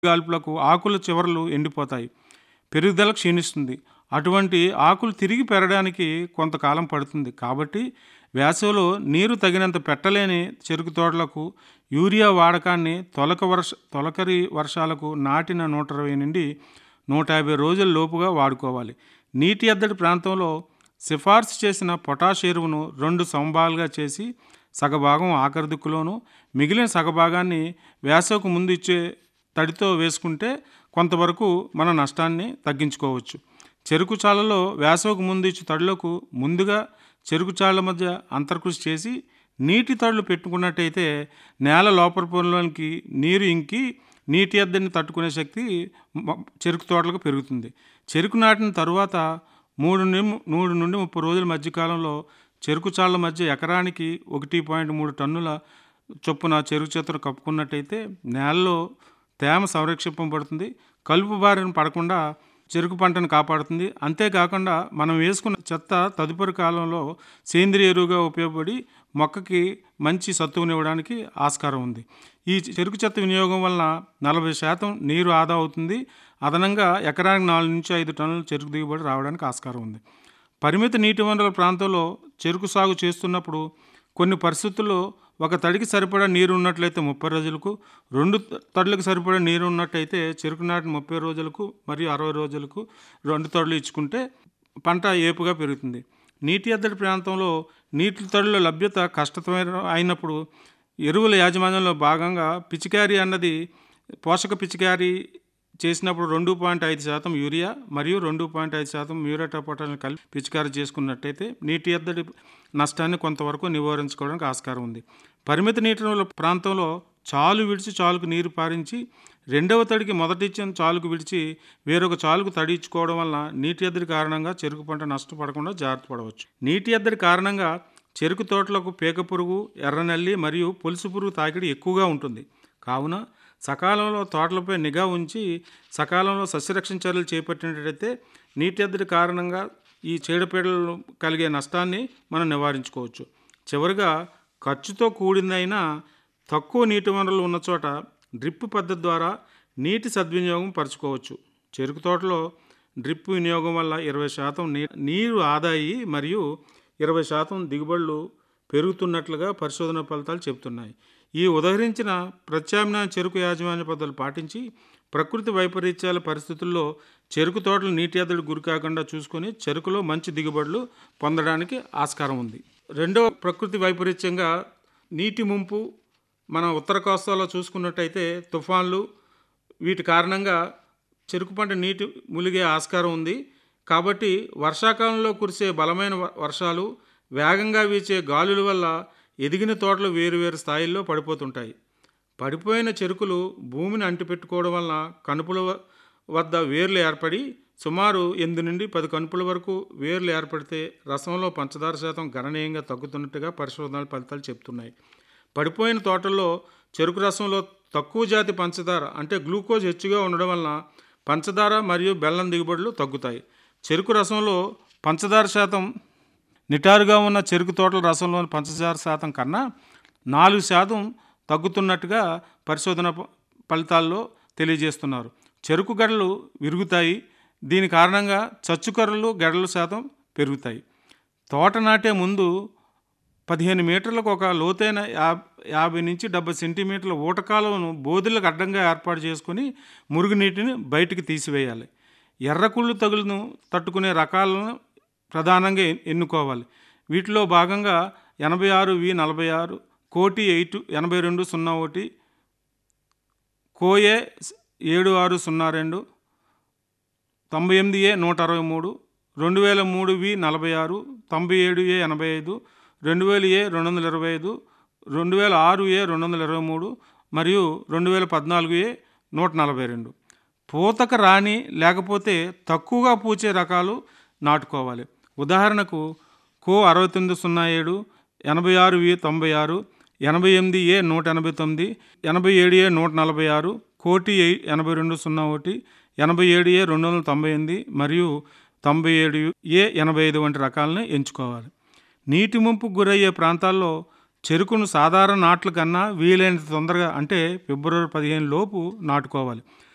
గాల్పులకు ఆకుల చివర్లు ఎండిపోతాయి పెరుగుదల క్షీణిస్తుంది అటువంటి ఆకులు తిరిగి పెరగడానికి కొంతకాలం పడుతుంది కాబట్టి వేసవిలో నీరు తగినంత పెట్టలేని చెరుకు తోటలకు యూరియా వాడకాన్ని తొలక వర్ష తొలకరి వర్షాలకు నాటిన నూట ఇరవై నుండి నూట యాభై రోజుల లోపుగా వాడుకోవాలి నీటి ఎద్దడి ప్రాంతంలో సిఫార్సు చేసిన పొటాష్ ఎరువును రెండు సంభాలుగా చేసి సగభాగం ఆఖరి దిక్కులోను మిగిలిన సగభాగాన్ని వేసవికి ముందు ఇచ్చే తడితో వేసుకుంటే కొంతవరకు మన నష్టాన్ని తగ్గించుకోవచ్చు చెరుకు చాలలో వేసవికి ముందు ఇచ్చే తడులకు ముందుగా చెరుకు చాళ్ళ మధ్య అంతర్కృషి చేసి నీటి తడులు పెట్టుకున్నట్టయితే నేల లోపల పొరలోనికి నీరు ఇంకి నీటి ఎద్దడిని తట్టుకునే శక్తి మ- చెరుకు తోటలకు పెరుగుతుంది చెరుకు నాటిన తరువాత మూడు నిమ్ మూడు నుండి ముప్పై రోజుల మధ్యకాలంలో చెరుకు చాళ్ళ మధ్య ఎకరానికి ఒకటి పాయింట్ మూడు టన్నుల చొప్పున చెరుకు చెత్తను కప్పుకున్నట్టయితే నేలలో తేమ సంరక్షింపబడుతుంది కలుపు బారిన పడకుండా చెరుకు పంటను కాపాడుతుంది అంతేకాకుండా మనం వేసుకున్న చెత్త తదుపరి కాలంలో సేంద్రియ ఎరువుగా ఉపయోగపడి మొక్కకి మంచి సత్తువునివ్వడానికి ఆస్కారం ఉంది ఈ చెరుకు చెత్త వినియోగం వలన నలభై శాతం నీరు ఆదా అవుతుంది అదనంగా ఎకరానికి నాలుగు నుంచి ఐదు టన్నుల చెరుకు దిగుబడి రావడానికి ఆస్కారం ఉంది పరిమిత నీటి వనరుల ప్రాంతంలో చెరుకు సాగు చేస్తున్నప్పుడు కొన్ని పరిస్థితుల్లో ఒక తడికి సరిపడా నీరు ఉన్నట్లయితే ముప్పై రోజులకు రెండు తడులకు సరిపడా నీరు ఉన్నట్టయితే చెరుకు నాటిన ముప్పై రోజులకు మరియు అరవై రోజులకు రెండు తడులు ఇచ్చుకుంటే పంట ఏపుగా పెరుగుతుంది నీటి ఎద్దడి ప్రాంతంలో నీటి తడుల లభ్యత కష్టతమైన అయినప్పుడు ఎరువుల యాజమాన్యంలో భాగంగా పిచికారీ అన్నది పోషక పిచికారీ చేసినప్పుడు రెండు పాయింట్ ఐదు శాతం యూరియా మరియు రెండు పాయింట్ ఐదు శాతం మ్యూరేటా పొటాషియం కలిపి పిచికారీ చేసుకున్నట్టయితే నీటి ఎద్దడి నష్టాన్ని కొంతవరకు నివారించుకోవడానికి ఆస్కారం ఉంది పరిమిత నీటి నిల్వల ప్రాంతంలో చాలు విడిచి చాలుకు నీరు పారించి రెండవ తడికి మొదటి ఇచ్చిన చాలుకు విడిచి వేరొక చాలుకు తడి ఇచ్చుకోవడం వలన నీటి ఎద్దడి కారణంగా చెరుకు పంట నష్టపడకుండా జాగ్రత్త పడవచ్చు నీటి ఎద్దడి కారణంగా చెరుకు తోటలకు పీక పురుగు ఎర్రనల్లి మరియు పులుసు పురుగు తాకిడి ఎక్కువగా ఉంటుంది కావున సకాలంలో తోటలపై నిఘా ఉంచి సకాలంలో సస్యరక్షణ చర్యలు చేపట్టినట్లయితే నీటి ఎద్దడి కారణంగా ఈ చీడపీడలు కలిగే నష్టాన్ని మనం నివారించుకోవచ్చు చివరిగా ఖర్చుతో కూడిందైనా తక్కువ నీటి వనరులు ఉన్న చోట డ్రిప్ పద్ధతి ద్వారా నీటి సద్వినియోగం పరచుకోవచ్చు చెరుకు తోటలో డ్రిప్ వినియోగం వల్ల ఇరవై శాతం నీ నీరు ఆదాయి మరియు ఇరవై శాతం దిగుబడులు పెరుగుతున్నట్లుగా పరిశోధన ఫలితాలు చెబుతున్నాయి ఈ ఉదహరించిన ప్రత్యామ్నాయ చెరుకు యాజమాన్య పద్ధతులు పాటించి ప్రకృతి వైపరీత్యాల పరిస్థితుల్లో చెరుకు తోటలు నీటి ఎద్దడి గురి కాకుండా చూసుకొని చెరుకులో మంచి దిగుబడులు పొందడానికి ఆస్కారం ఉంది రెండవ ప్రకృతి వైపరీత్యంగా నీటి ముంపు మన ఉత్తర కోస్తాలో చూసుకున్నట్టయితే తుఫాన్లు వీటి కారణంగా చెరుకు పంట నీటి ములిగే ఆస్కారం ఉంది కాబట్టి వర్షాకాలంలో కురిసే బలమైన వ- వర్షాలు వేగంగా వీచే గాలుల వల్ల ఎదిగిన తోటలు వేరువేరు స్థాయిల్లో పడిపోతుంటాయి పడిపోయిన చెరుకులు భూమిని అంటిపెట్టుకోవడం వలన కనుపుల వ- వద్ద వేర్లు ఏర్పడి సుమారు ఎనిమిది నుండి పది కనుపుల వరకు వేర్లు ఏర్పడితే రసంలో పంచదార శాతం గణనీయంగా తగ్గుతున్నట్టుగా పరిశోధనల ఫలితాలు చెప్తున్నాయి పడిపోయిన తోటల్లో చెరుకు రసంలో తక్కువ జాతి పంచదార అంటే గ్లూకోజ్ హెచ్చుగా ఉండడం వలన పంచదార మరియు బెల్లం దిగుబడులు తగ్గుతాయి చెరుకు రసంలో పంచదార శాతం నిటారుగా ఉన్న చెరుకు తోటల రసంలోని పంచదార శాతం కన్నా నాలుగు శాతం తగ్గుతున్నట్టుగా పరిశోధన ఫ- ఫలితాల్లో తెలియజేస్తున్నారు చెరుకు గడలు విరుగుతాయి దీని కారణంగా చచ్చుకర్రలు గడల శాతం పెరుగుతాయి తోట నాటే ముందు పదిహేను మీటర్లకు ఒక లోతైన యా యాభై నుంచి డెబ్బై సెంటీమీటర్ల ఊటకాలను బోధులకు అడ్డంగా ఏర్పాటు చేసుకొని మురుగునీటిని బయటికి తీసివేయాలి ఎర్రకుళ్ళు తగులును తట్టుకునే రకాలను ప్రధానంగా ఎన్- ఎన్నుకోవాలి వీటిలో భాగంగా ఎనభై ఆరు వి నలభై ఆరు కోటి ఎయిట్ ఎనభై రెండు సున్నా ఒకటి కోఏ ఏడు ఆరు సున్నా రెండు తొంభై ఎనిమిది ఏ నూట అరవై మూడు రెండు వేల మూడు వి నలభై ఆరు తొంభై ఏడు ఏ ఎనభై ఐదు రెండు వేల ఏ రెండు వందల ఇరవై ఐదు రెండు వేల ఆరు ఏ రెండు వందల ఇరవై మూడు మరియు రెండు వేల పద్నాలుగు ఏ నూట నలభై రెండు పూతక రాని లేకపోతే తక్కువగా పూచే రకాలు నాటుకోవాలి ఉదాహరణకు కో అరవై తొమ్మిది సున్నా ఏడు ఎనభై ఆరు వి తొంభై ఆరు ఎనభై ఎనిమిది ఏ నూట ఎనభై తొమ్మిది ఎనభై ఏడు ఏ నూట నలభై ఆరు కోటి ఎయి ఎనభై రెండు సున్నా ఒకటి ఎనభై ఏడు ఏ రెండు వందల తొంభై ఎనిమిది మరియు తొంభై ఏడు ఏ ఎనభై ఐదు వంటి రకాలను ఎంచుకోవాలి నీటి ముంపు గురయ్యే ప్రాంతాల్లో చెరుకును సాధారణ నాట్ల కన్నా వీలైనంత తొందరగా అంటే ఫిబ్రవరి పదిహేను లోపు నాటుకోవాలి